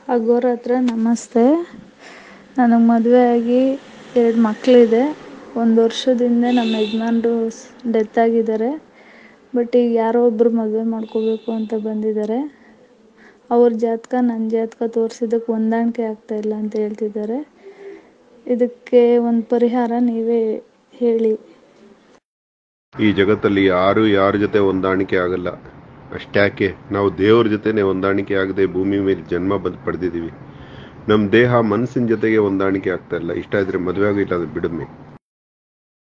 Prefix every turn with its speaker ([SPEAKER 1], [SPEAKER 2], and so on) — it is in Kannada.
[SPEAKER 1] ಅಗೋರ ಹತ್ರ ನಮಸ್ತೆ ನನಗೆ ಮದುವೆ ಆಗಿ ಎರಡು ಮಕ್ಕಳಿದೆ ಒಂದು ವರ್ಷದಿಂದ ನಮ್ಮ ಯಜಮಾನ್ರು ಡೆತ್ ಆಗಿದ್ದಾರೆ ಬಟ್ ಈಗ ಯಾರೋ ಒಬ್ಬರು ಮದುವೆ ಮಾಡ್ಕೋಬೇಕು ಅಂತ ಬಂದಿದ್ದಾರೆ ಅವ್ರ ಜಾತಕ ನನ್ನ ಜಾತಕ ತೋರಿಸಿದ್ದಕ್ಕೆ ಹೊಂದಾಣಿಕೆ ಆಗ್ತಾಯಿಲ್ಲ ಅಂತ ಹೇಳ್ತಿದ್ದಾರೆ ಇದಕ್ಕೆ ಒಂದು ಪರಿಹಾರ ನೀವೇ ಹೇಳಿ
[SPEAKER 2] ಈ ಜಗತ್ತಲ್ಲಿ ಯಾರು ಯಾರ ಜೊತೆ ಹೊಂದಾಣಿಕೆ ಆಗಲ್ಲ ಅಷ್ಟ್ಯಾಕೆ ನಾವು ದೇವ್ರ ಜೊತೆನೆ ಹೊಂದಾಣಿಕೆ ಆಗದೆ ಭೂಮಿ ಮೇಲೆ ಜನ್ಮ ಬಂದು ಪಡೆದಿದ್ದೀವಿ ನಮ್ಮ ದೇಹ ಮನಸ್ಸಿನ ಜೊತೆಗೆ ಹೊಂದಾಣಿಕೆ ಆಗ್ತಾ ಇಲ್ಲ ಇಷ್ಟ ಇದ್ರೆ ಮದುವೆ ಆಗಿಲ್ಲ ಅದು ಬಿಡಮೆ